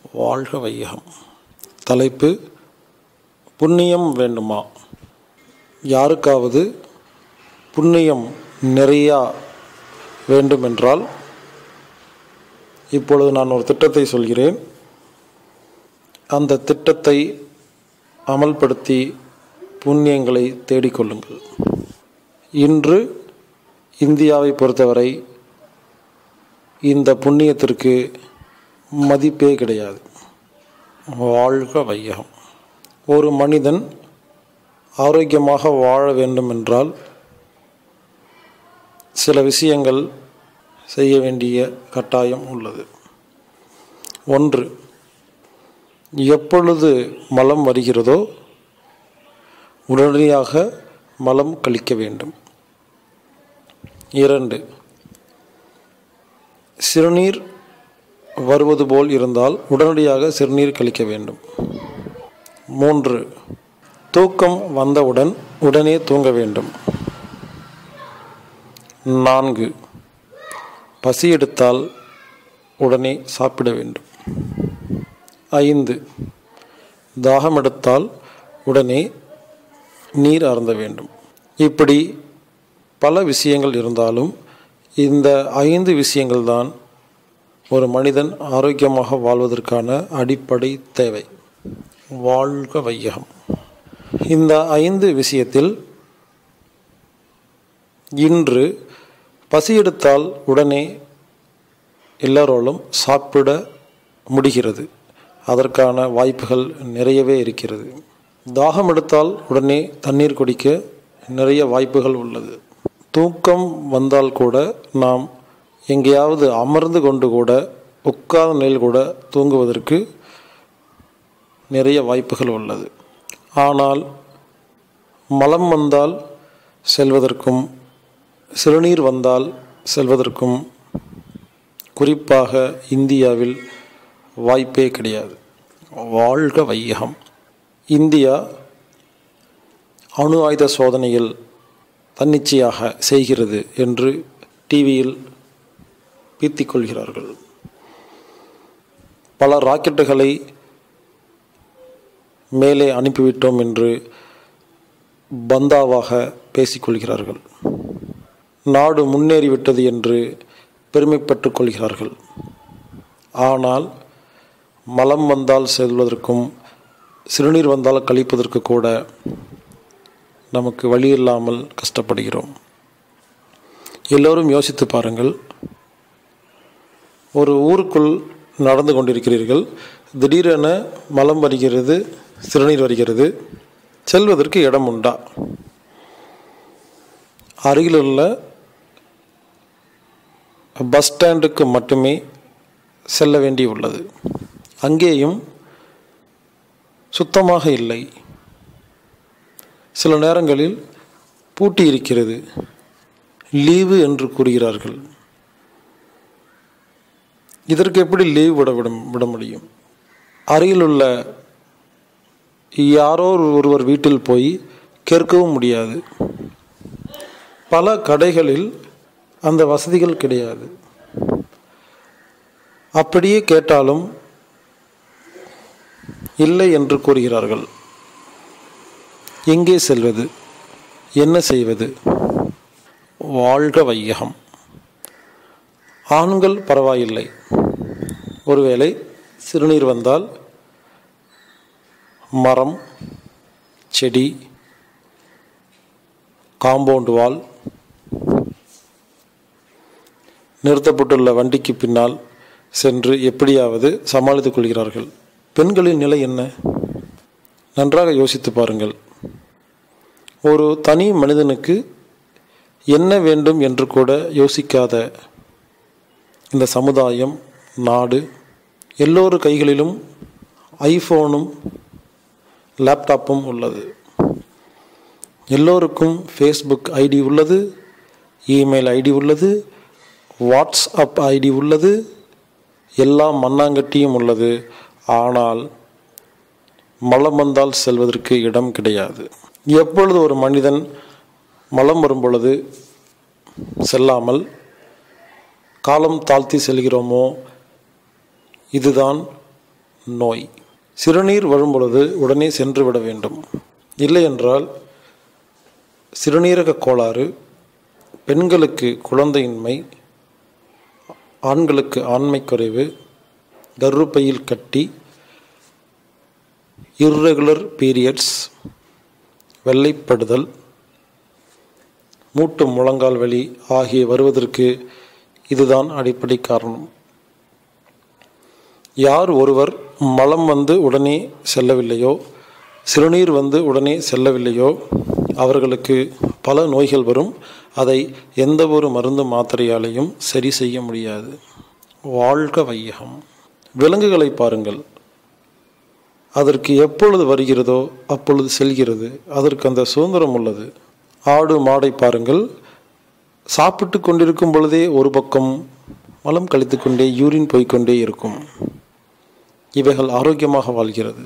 வாழ்க வையகம் தலைப்பு புண்ணியம் வேண்டுமா யாருக்காவது புண்ணியம் நிறையா வேண்டுமென்றால் இப்பொழுது நான் ஒரு திட்டத்தை சொல்கிறேன் அந்த திட்டத்தை அமல்படுத்தி புண்ணியங்களை தேடிக்கொள்ளுங்கள் இன்று இந்தியாவை பொறுத்தவரை இந்த புண்ணியத்திற்கு மதிப்பே கிடையாது வாழ்க வையகம் ஒரு மனிதன் ஆரோக்கியமாக வாழ வேண்டும் என்றால் சில விஷயங்கள் செய்ய வேண்டிய கட்டாயம் உள்ளது ஒன்று எப்பொழுது மலம் வருகிறதோ உடனடியாக மலம் கழிக்க வேண்டும் இரண்டு சிறுநீர் வருவது போல் இருந்தால் உடனடியாக சிறுநீர் கழிக்க வேண்டும் மூன்று தூக்கம் வந்தவுடன் உடனே தூங்க வேண்டும் நான்கு பசி எடுத்தால் உடனே சாப்பிட வேண்டும் ஐந்து தாகம் எடுத்தால் உடனே நீர் அருந்த வேண்டும் இப்படி பல விஷயங்கள் இருந்தாலும் இந்த ஐந்து விஷயங்கள் தான் ஒரு மனிதன் ஆரோக்கியமாக வாழ்வதற்கான அடிப்படை தேவை வாழ்க வையகம் இந்த ஐந்து விஷயத்தில் இன்று பசி எடுத்தால் உடனே எல்லோராலும் சாப்பிட முடிகிறது அதற்கான வாய்ப்புகள் நிறையவே இருக்கிறது தாகம் எடுத்தால் உடனே தண்ணீர் குடிக்க நிறைய வாய்ப்புகள் உள்ளது தூக்கம் வந்தால் கூட நாம் எங்கேயாவது அமர்ந்து கொண்டு கூட உட்கார்ந்த நிலையில் கூட தூங்குவதற்கு நிறைய வாய்ப்புகள் உள்ளது ஆனால் மலம் வந்தால் செல்வதற்கும் சிறுநீர் வந்தால் செல்வதற்கும் குறிப்பாக இந்தியாவில் வாய்ப்பே கிடையாது வாழ்க வையகம் இந்தியா அணு ஆயுத சோதனையில் தன்னிச்சையாக செய்கிறது என்று டிவியில் பீத்திக் கொள்கிறார்கள் பல ராக்கெட்டுகளை மேலே அனுப்பிவிட்டோம் என்று பந்தாவாக பேசிக்கொள்கிறார்கள் நாடு முன்னேறிவிட்டது என்று பெருமைப்பட்டு கொள்கிறார்கள் ஆனால் மலம் வந்தால் செல்வதற்கும் சிறுநீர் வந்தால் கழிப்பதற்கு கூட நமக்கு வழி இல்லாமல் கஷ்டப்படுகிறோம் எல்லோரும் யோசித்து பாருங்கள் ஒரு ஊருக்குள் நடந்து கொண்டிருக்கிறீர்கள் திடீரென மலம் வருகிறது சிறுநீர் வருகிறது செல்வதற்கு இடம் உண்டா அருகிலுள்ள பஸ் ஸ்டாண்டுக்கு மட்டுமே செல்ல வேண்டி உள்ளது அங்கேயும் சுத்தமாக இல்லை சில நேரங்களில் பூட்டி இருக்கிறது லீவு என்று கூறுகிறார்கள் இதற்கு எப்படி லீவ் விட விட விட முடியும் அருகிலுள்ள யாரோ ஒருவர் வீட்டில் போய் கேட்கவும் முடியாது பல கடைகளில் அந்த வசதிகள் கிடையாது அப்படியே கேட்டாலும் இல்லை என்று கூறுகிறார்கள் எங்கே செல்வது என்ன செய்வது வாழ்க வையகம் ஆண்கள் பரவாயில்லை ஒருவேளை சிறுநீர் வந்தால் மரம் செடி காம்பவுண்ட் வால் நிறுத்தப்பட்டுள்ள வண்டிக்கு பின்னால் சென்று எப்படியாவது சமாளித்துக் கொள்கிறார்கள் பெண்களின் நிலை என்ன நன்றாக யோசித்து பாருங்கள் ஒரு தனி மனிதனுக்கு என்ன வேண்டும் என்று கூட யோசிக்காத இந்த சமுதாயம் நாடு எல்லோரு கைகளிலும் ஐஃபோனும் லேப்டாப்பும் உள்ளது எல்லோருக்கும் ஃபேஸ்புக் ஐடி உள்ளது இமெயில் ஐடி உள்ளது வாட்ஸ்அப் ஐடி உள்ளது எல்லா மண்ணாங்கட்டியும் உள்ளது ஆனால் மலம் வந்தால் செல்வதற்கு இடம் கிடையாது எப்பொழுது ஒரு மனிதன் மலம் வரும் பொழுது செல்லாமல் காலம் தாழ்த்தி செல்கிறோமோ இதுதான் நோய் சிறுநீர் வரும்பொழுது உடனே சென்று விட வேண்டும் இல்லை என்றால் சிறுநீரக கோளாறு பெண்களுக்கு குழந்தையின்மை ஆண்களுக்கு ஆண்மை குறைவு கர்ப்பையில் கட்டி இர்ரெகுலர் பீரியட்ஸ் வெள்ளைப்படுதல் மூட்டு முழங்கால் வலி ஆகிய வருவதற்கு இதுதான் அடிப்படை காரணம் யார் ஒருவர் மலம் வந்து உடனே செல்லவில்லையோ சிறுநீர் வந்து உடனே செல்லவில்லையோ அவர்களுக்கு பல நோய்கள் வரும் அதை எந்த ஒரு மருந்து மாத்திரையாலையும் சரி செய்ய முடியாது வாழ்க வையகம் விலங்குகளை பாருங்கள் அதற்கு எப்பொழுது வருகிறதோ அப்பொழுது செல்கிறது அதற்கு அந்த சுதந்திரம் உள்ளது ஆடு மாடை பாருங்கள் சாப்பிட்டு கொண்டிருக்கும் பொழுதே ஒரு பக்கம் மலம் கழித்து கொண்டே யூரின் போய்க்கொண்டே இருக்கும் இவைகள் ஆரோக்கியமாக வாழ்கிறது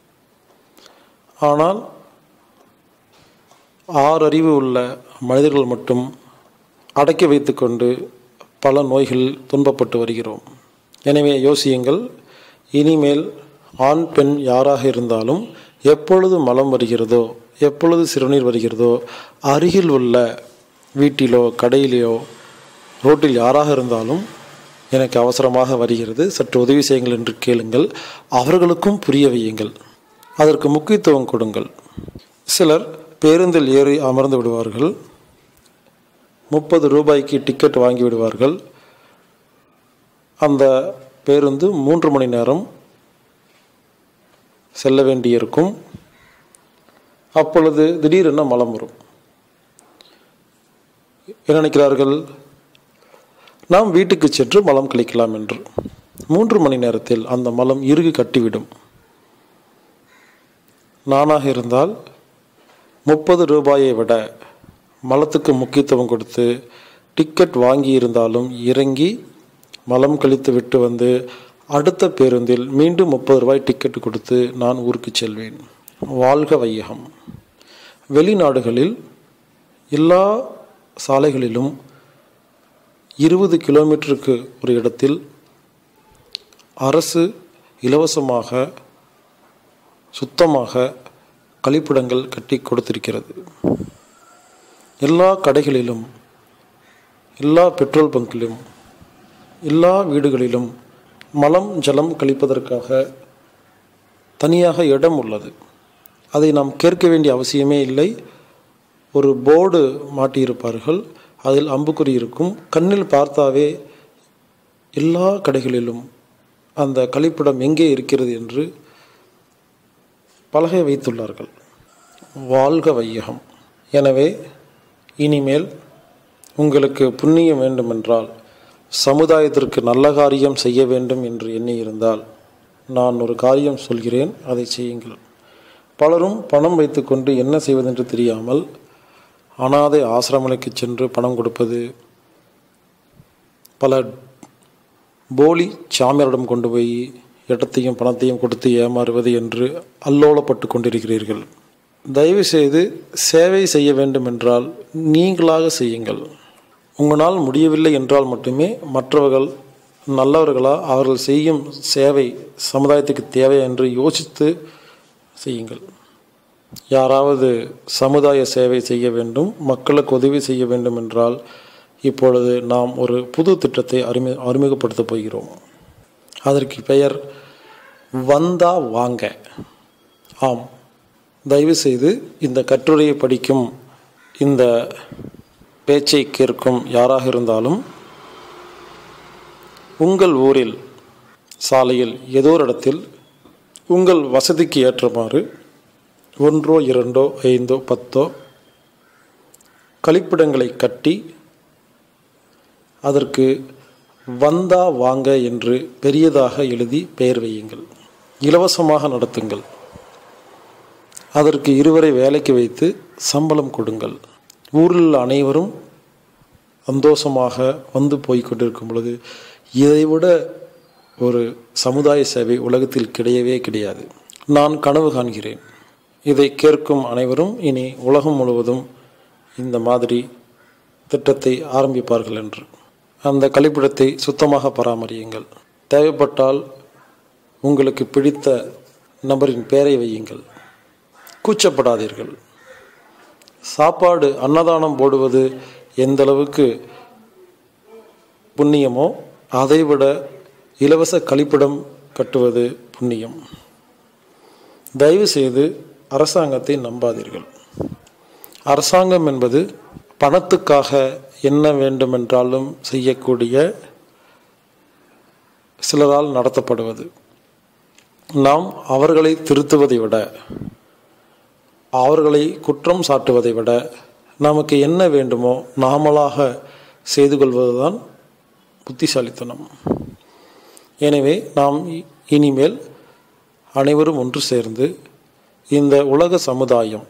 ஆனால் ஆறறிவு உள்ள மனிதர்கள் மட்டும் அடக்கி வைத்துக்கொண்டு பல நோய்களில் துன்பப்பட்டு வருகிறோம் எனவே யோசியுங்கள் இனிமேல் ஆண் பெண் யாராக இருந்தாலும் எப்பொழுது மலம் வருகிறதோ எப்பொழுது சிறுநீர் வருகிறதோ அருகில் உள்ள வீட்டிலோ கடையிலோ ரோட்டில் யாராக இருந்தாலும் எனக்கு அவசரமாக வருகிறது சற்று உதவி செய்யுங்கள் என்று கேளுங்கள் அவர்களுக்கும் புரிய வையுங்கள் அதற்கு முக்கியத்துவம் கொடுங்கள் சிலர் பேருந்தில் ஏறி அமர்ந்து விடுவார்கள் முப்பது ரூபாய்க்கு டிக்கெட் வாங்கி விடுவார்கள் அந்த பேருந்து மூன்று மணி நேரம் செல்ல வேண்டியிருக்கும் அப்பொழுது திடீரென மலம் வரும் என்ன நினைக்கிறார்கள் நாம் வீட்டுக்கு சென்று மலம் கழிக்கலாம் என்று மூன்று மணி நேரத்தில் அந்த மலம் இறுகி கட்டிவிடும் நானாக இருந்தால் முப்பது ரூபாயை விட மலத்துக்கு முக்கியத்துவம் கொடுத்து டிக்கெட் வாங்கி இருந்தாலும் இறங்கி மலம் கழித்து விட்டு வந்து அடுத்த பேருந்தில் மீண்டும் முப்பது ரூபாய் டிக்கெட் கொடுத்து நான் ஊருக்கு செல்வேன் வாழ்க வையகம் வெளிநாடுகளில் எல்லா சாலைகளிலும் இருபது கிலோமீட்டருக்கு ஒரு இடத்தில் அரசு இலவசமாக சுத்தமாக கழிப்பிடங்கள் கட்டி கொடுத்திருக்கிறது எல்லா கடைகளிலும் எல்லா பெட்ரோல் பங்கிலும் எல்லா வீடுகளிலும் மலம் ஜலம் கழிப்பதற்காக தனியாக இடம் உள்ளது அதை நாம் கேட்க வேண்டிய அவசியமே இல்லை ஒரு போர்டு மாட்டியிருப்பார்கள் அதில் அம்புக்குறி இருக்கும் கண்ணில் பார்த்தாவே எல்லா கடைகளிலும் அந்த கழிப்பிடம் எங்கே இருக்கிறது என்று பலகை வைத்துள்ளார்கள் வாழ்க வையகம் எனவே இனிமேல் உங்களுக்கு புண்ணியம் வேண்டுமென்றால் சமுதாயத்திற்கு நல்ல காரியம் செய்ய வேண்டும் என்று எண்ணியிருந்தால் நான் ஒரு காரியம் சொல்கிறேன் அதை செய்யுங்கள் பலரும் பணம் வைத்துக்கொண்டு என்ன செய்வதென்று தெரியாமல் அனாதை ஆசிரமங்களுக்கு சென்று பணம் கொடுப்பது பல போலி சாமியாரிடம் கொண்டு போய் இடத்தையும் பணத்தையும் கொடுத்து ஏமாறுவது என்று அல்லோலப்பட்டு கொண்டிருக்கிறீர்கள் தயவு செய்து சேவை செய்ய வேண்டும் என்றால் நீங்களாக செய்யுங்கள் உங்களால் முடியவில்லை என்றால் மட்டுமே மற்றவர்கள் நல்லவர்களா அவர்கள் செய்யும் சேவை சமுதாயத்துக்கு தேவை என்று யோசித்து செய்யுங்கள் யாராவது சமுதாய சேவை செய்ய வேண்டும் மக்களுக்கு உதவி செய்ய வேண்டும் என்றால் இப்பொழுது நாம் ஒரு புது திட்டத்தை அறிமு அறிமுகப்படுத்தப் போகிறோம் அதற்கு பெயர் வந்தா வாங்க ஆம் தயவுசெய்து இந்த கட்டுரையை படிக்கும் இந்த பேச்சை கேட்கும் யாராக இருந்தாலும் உங்கள் ஊரில் சாலையில் ஏதோ ஒரு இடத்தில் உங்கள் வசதிக்கு ஏற்றமாறு ஒன்றோ இரண்டோ ஐந்தோ பத்தோ கழிப்பிடங்களை கட்டி அதற்கு வந்தா வாங்க என்று பெரியதாக எழுதி பெயர் வையுங்கள் இலவசமாக நடத்துங்கள் அதற்கு இருவரை வேலைக்கு வைத்து சம்பளம் கொடுங்கள் ஊரில் அனைவரும் சந்தோஷமாக வந்து போய் கொண்டிருக்கும் பொழுது இதைவிட ஒரு சமுதாய சேவை உலகத்தில் கிடையவே கிடையாது நான் கனவு காண்கிறேன் இதை கேட்கும் அனைவரும் இனி உலகம் முழுவதும் இந்த மாதிரி திட்டத்தை ஆரம்பிப்பார்கள் என்று அந்த கழிப்பிடத்தை சுத்தமாக பராமரியுங்கள் தேவைப்பட்டால் உங்களுக்கு பிடித்த நபரின் பெயரை வையுங்கள் கூச்சப்படாதீர்கள் சாப்பாடு அன்னதானம் போடுவது எந்த அளவுக்கு புண்ணியமோ அதைவிட இலவச கழிப்பிடம் கட்டுவது புண்ணியம் தயவு செய்து அரசாங்கத்தை நம்பாதீர்கள் அரசாங்கம் என்பது பணத்துக்காக என்ன வேண்டுமென்றாலும் செய்யக்கூடிய சிலரால் நடத்தப்படுவது நாம் அவர்களை திருத்துவதை விட அவர்களை குற்றம் சாட்டுவதை விட நமக்கு என்ன வேண்டுமோ நாமளாக செய்து கொள்வதுதான் புத்திசாலித்தனம் எனவே நாம் இனிமேல் அனைவரும் ஒன்று சேர்ந்து இந்த உலக சமுதாயம்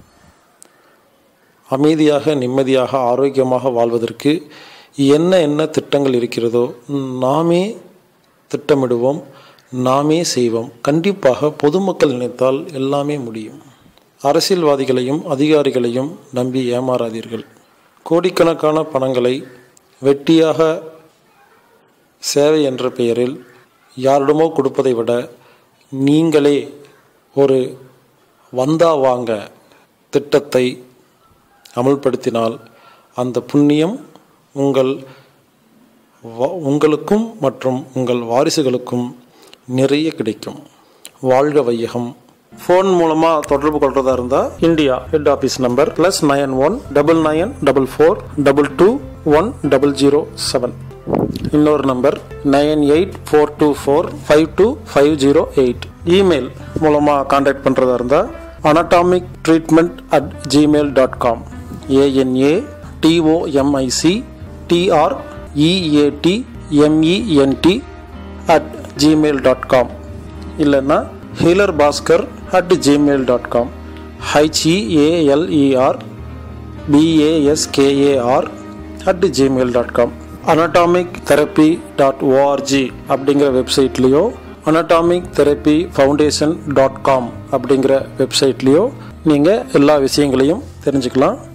அமைதியாக நிம்மதியாக ஆரோக்கியமாக வாழ்வதற்கு என்ன என்ன திட்டங்கள் இருக்கிறதோ நாமே திட்டமிடுவோம் நாமே செய்வோம் கண்டிப்பாக பொதுமக்கள் நினைத்தால் எல்லாமே முடியும் அரசியல்வாதிகளையும் அதிகாரிகளையும் நம்பி ஏமாறாதீர்கள் கோடிக்கணக்கான பணங்களை வெட்டியாக சேவை என்ற பெயரில் யாரிடமோ கொடுப்பதை விட நீங்களே ஒரு வந்தா வாங்க திட்டத்தை அமல்படுத்தினால் அந்த புண்ணியம் உங்கள் உங்களுக்கும் மற்றும் உங்கள் வாரிசுகளுக்கும் நிறைய கிடைக்கும் வாழ்க வையகம் ஃபோன் மூலமாக தொடர்பு கொள்றதா இருந்தால் India head office number plus nine one double nine double four double two one double zero seven இன்னொரு number nine eight four two four five two five zero eight email மூலமாக கான்டாக்ட் பண்ணுறதா இருந்தால் anatomic treatment at Gmail dot com A N A T O M I C T R E A T M E N T at Gmail dot com இல்லைன்னா healer Bhaskar at Gmail dot com H E A L E R B A S K A R at Gmail dot com anatomic therapy dot O R G அப்படிங்கிற வெப்சைட்லேயோ anatomic therapy foundation dot com அப்படிங்கிற வெப்சைட்லேயோ நீங்கள் எல்லா விஷயங்களையும் தெரிஞ்சுக்கலாம்